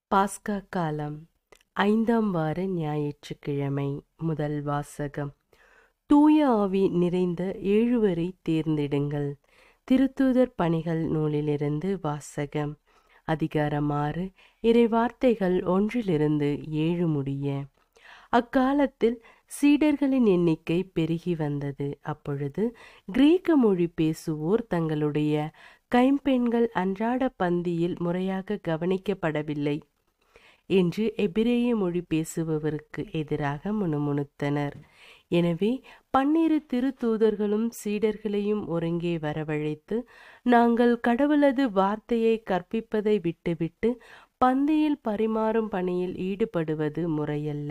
பாஸ்கா காலம் ஐந்தாம் வார ஞாயிற்றுக்கிழமை முதல் வாசகம் தூய ஆவி நிறைந்த ஏழுவரை தேர்ந்தெடுங்கள் திருத்தூதர் பணிகள் நூலிலிருந்து வாசகம் அதிகாரம் ஆறு இறை வார்த்தைகள் ஒன்றிலிருந்து ஏழு முடிய அக்காலத்தில் சீடர்களின் எண்ணிக்கை பெருகி வந்தது அப்பொழுது கிரேக்க மொழி பேசுவோர் தங்களுடைய கைம்பெண்கள் அன்றாட பந்தியில் முறையாக கவனிக்கப்படவில்லை என்று எபிரேய மொழி பேசுபவருக்கு எதிராக முணுமுணுத்தனர் எனவே பன்னிரு திருத்தூதர்களும் சீடர்களையும் ஒருங்கே வரவழைத்து நாங்கள் கடவுளது வார்த்தையை கற்பிப்பதை விட்டுவிட்டு பந்தியில் பரிமாறும் பணியில் ஈடுபடுவது முறையல்ல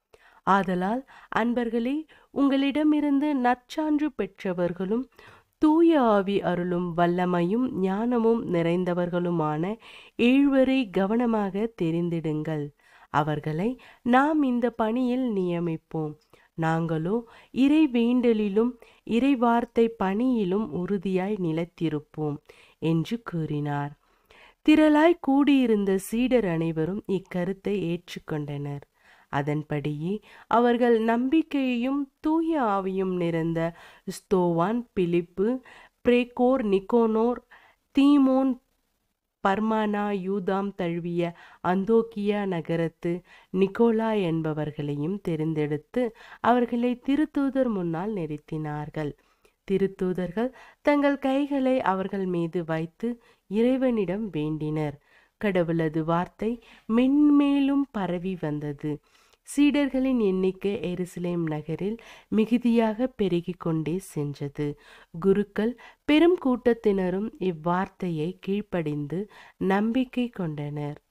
ஆதலால் அன்பர்களே உங்களிடமிருந்து நற்சான்று பெற்றவர்களும் தூய ஆவி அருளும் வல்லமையும் ஞானமும் நிறைந்தவர்களுமான ஏழ்வரை கவனமாக தெரிந்திடுங்கள் அவர்களை நாம் இந்த பணியில் நியமிப்போம் நாங்களோ இறை வேண்டலிலும் இறை வார்த்தை பணியிலும் உறுதியாய் நிலைத்திருப்போம் என்று கூறினார் திரளாய் கூடியிருந்த சீடர் அனைவரும் இக்கருத்தை ஏற்றுக்கொண்டனர் அதன்படியே அவர்கள் நம்பிக்கையையும் தூய ஆவியும் நிறைந்த ஸ்தோவான் பிலிப்பு பிரேகோர் நிக்கோனோர் தீமோன் பர்மானா யூதாம் தழுவிய அந்தோக்கியா நகரத்து நிக்கோலா என்பவர்களையும் தெரிந்தெடுத்து அவர்களை திருத்தூதர் முன்னால் நிறுத்தினார்கள் திருத்தூதர்கள் தங்கள் கைகளை அவர்கள் மீது வைத்து இறைவனிடம் வேண்டினர் கடவுளது வார்த்தை மென்மேலும் பரவி வந்தது சீடர்களின் எண்ணிக்கை எருசலேம் நகரில் மிகுதியாக பெருகிக் கொண்டே சென்றது குருக்கள் பெரும் கூட்டத்தினரும் இவ்வார்த்தையை கீழ்ப்படிந்து நம்பிக்கை கொண்டனர்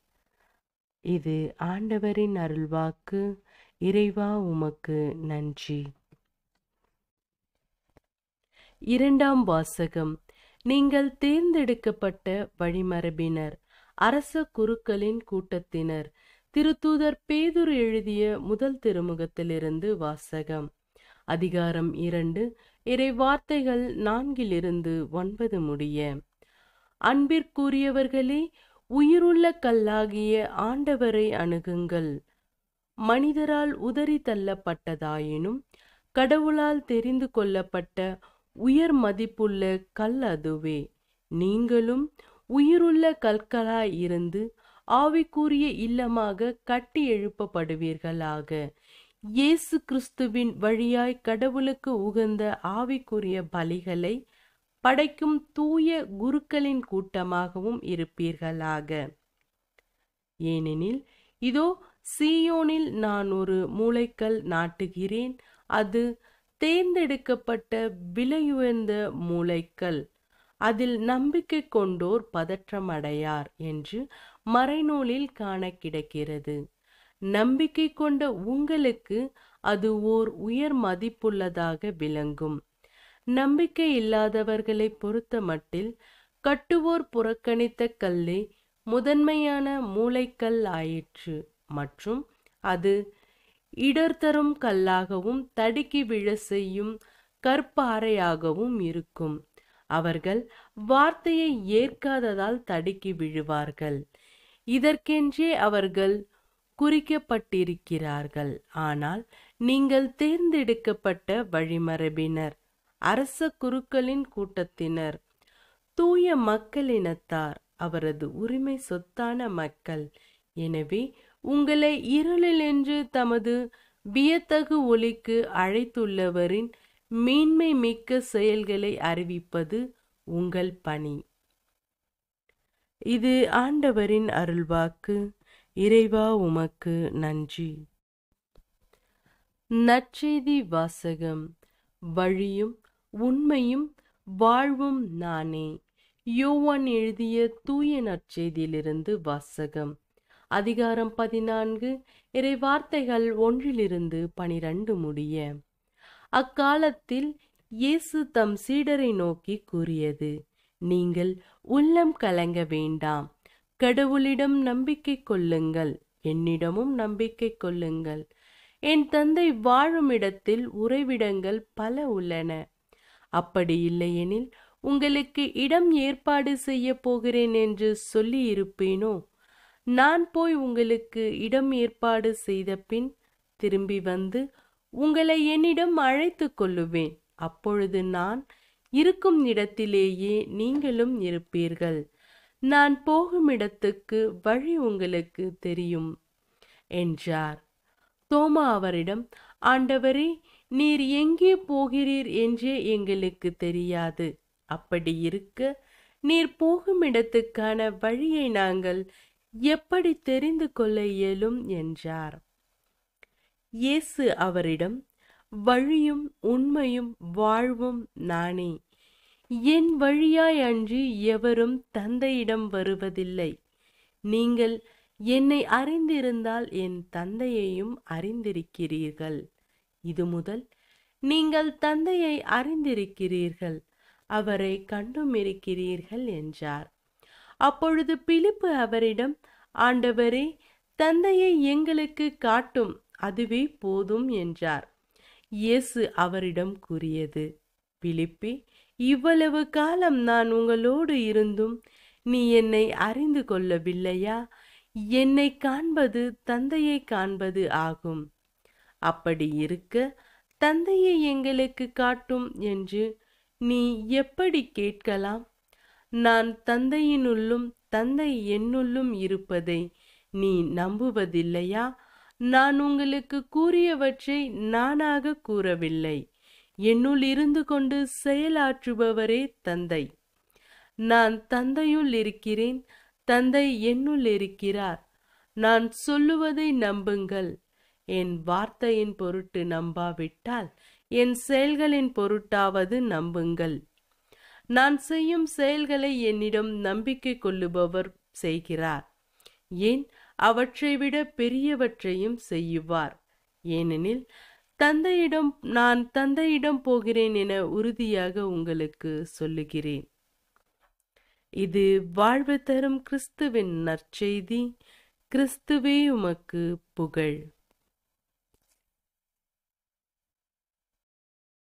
இது ஆண்டவரின் அருள்வாக்கு இறைவா உமக்கு நன்றி இரண்டாம் வாசகம் நீங்கள் தேர்ந்தெடுக்கப்பட்ட வழிமரபினர் அரச குருக்களின் கூட்டத்தினர் திருத்தூதர் பேதுரு எழுதிய முதல் திருமுகத்திலிருந்து வாசகம் அதிகாரம் இரண்டு இறை வார்த்தைகள் நான்கிலிருந்து ஒன்பது முடிய அன்பிற்குரியவர்களே உயிருள்ள கல்லாகிய ஆண்டவரை அணுகுங்கள் மனிதரால் உதறி தள்ளப்பட்டதாயினும் கடவுளால் தெரிந்து கொள்ளப்பட்ட உயர் மதிப்புள்ள கல் அதுவே நீங்களும் உயிருள்ள கற்களாய் இருந்து ஆவிக்குரிய இல்லமாக கட்டி எழுப்பப்படுவீர்களாக இயேசு கிறிஸ்துவின் வழியாய் கடவுளுக்கு உகந்த ஆவிக்குரிய பலிகளை படைக்கும் தூய குருக்களின் கூட்டமாகவும் இருப்பீர்களாக ஏனெனில் இதோ சீயோனில் நான் ஒரு மூளைக்கல் நாட்டுகிறேன் அது தேர்ந்தெடுக்கப்பட்ட விலையுயர்ந்த மூளைக்கல் அதில் நம்பிக்கை கொண்டோர் பதற்றமடையார் என்று மறைநூலில் காண கிடக்கிறது நம்பிக்கை கொண்ட உங்களுக்கு அது ஓர் உயர் மதிப்புள்ளதாக விளங்கும் நம்பிக்கை இல்லாதவர்களை பொறுத்த மட்டில் கட்டுவோர் புறக்கணித்த கல்லே முதன்மையான மூளைக்கல் ஆயிற்று மற்றும் அது இடர்தரும் கல்லாகவும் தடுக்கி விழ செய்யும் கற்பாறையாகவும் இருக்கும் அவர்கள் வார்த்தையை ஏற்காததால் தடுக்கி விழுவார்கள் இதற்கென்றே அவர்கள் குறிக்கப்பட்டிருக்கிறார்கள் ஆனால் நீங்கள் தேர்ந்தெடுக்கப்பட்ட வழிமரபினர் அரச குருக்களின் கூட்டத்தினர் தூய மக்களினத்தார் அவரது உரிமை சொத்தான மக்கள் எனவே உங்களை இருளில் என்று தமது வியத்தகு ஒளிக்கு அழைத்துள்ளவரின் மேன்மை மிக்க செயல்களை அறிவிப்பது உங்கள் பணி இது ஆண்டவரின் அருள்வாக்கு இறைவா உமக்கு நன்றி நற்செய்தி வாசகம் வழியும் உண்மையும் வாழ்வும் நானே யோவான் எழுதிய தூய நற்செய்தியிலிருந்து வாசகம் அதிகாரம் பதினான்கு இறை வார்த்தைகள் ஒன்றிலிருந்து பனிரண்டு முடிய அக்காலத்தில் இயேசு தம் சீடரை நோக்கி கூறியது நீங்கள் உள்ளம் கலங்க வேண்டாம் கடவுளிடம் நம்பிக்கை கொள்ளுங்கள் என்னிடமும் நம்பிக்கை கொள்ளுங்கள் என் தந்தை வாழும் இடத்தில் உறைவிடங்கள் பல உள்ளன அப்படி இல்லையெனில் உங்களுக்கு இடம் ஏற்பாடு செய்ய போகிறேன் என்று சொல்லி இருப்பேனோ நான் போய் உங்களுக்கு இடம் ஏற்பாடு செய்த பின் திரும்பி வந்து உங்களை என்னிடம் அழைத்துக் கொள்ளுவேன் அப்பொழுது நான் இருக்கும் இடத்திலேயே நீங்களும் இருப்பீர்கள் நான் போகும் இடத்துக்கு வழி உங்களுக்கு தெரியும் என்றார் தோமா அவரிடம் ஆண்டவரே நீர் எங்கே போகிறீர் என்றே எங்களுக்கு தெரியாது அப்படி இருக்க நீர் போகும் இடத்துக்கான வழியை நாங்கள் எப்படி தெரிந்து கொள்ள இயலும் என்றார் இயேசு அவரிடம் வழியும் உண்மையும் வாழ்வும் நானே என் வழியாய் அன்றி எவரும் தந்தையிடம் வருவதில்லை நீங்கள் என்னை அறிந்திருந்தால் என் தந்தையையும் அறிந்திருக்கிறீர்கள் இது முதல் நீங்கள் தந்தையை அறிந்திருக்கிறீர்கள் அவரை கண்டும் இருக்கிறீர்கள் என்றார் அப்பொழுது பிலிப்பு அவரிடம் ஆண்டவரே தந்தையை எங்களுக்கு காட்டும் அதுவே போதும் என்றார் இயேசு அவரிடம் கூறியது பிலிப்பி இவ்வளவு காலம் நான் உங்களோடு இருந்தும் நீ என்னை அறிந்து கொள்ளவில்லையா என்னை காண்பது தந்தையை காண்பது ஆகும் அப்படி இருக்க தந்தையை எங்களுக்கு காட்டும் என்று நீ எப்படி கேட்கலாம் நான் தந்தையினுள்ளும் தந்தை என்னுள்ளும் இருப்பதை நீ நம்புவதில்லையா நான் உங்களுக்கு கூறியவற்றை நானாக கூறவில்லை என்னுள் இருந்து கொண்டு செயலாற்றுபவரே தந்தை நான் தந்தையுள் இருக்கிறேன் தந்தை என்னுள் இருக்கிறார் நான் சொல்லுவதை நம்புங்கள் என் வார்த்தையின் பொருட்டு நம்பாவிட்டால் என் செயல்களின் பொருட்டாவது நம்புங்கள் நான் செய்யும் செயல்களை என்னிடம் நம்பிக்கை கொள்ளுபவர் செய்கிறார் ஏன் அவற்றை விட பெரியவற்றையும் செய்யுவார் ஏனெனில் தந்தையிடம் நான் தந்தையிடம் போகிறேன் என உறுதியாக உங்களுக்கு சொல்லுகிறேன் இது வாழ்வு தரும் கிறிஸ்துவின் நற்செய்தி கிறிஸ்துவே உமக்கு புகழ்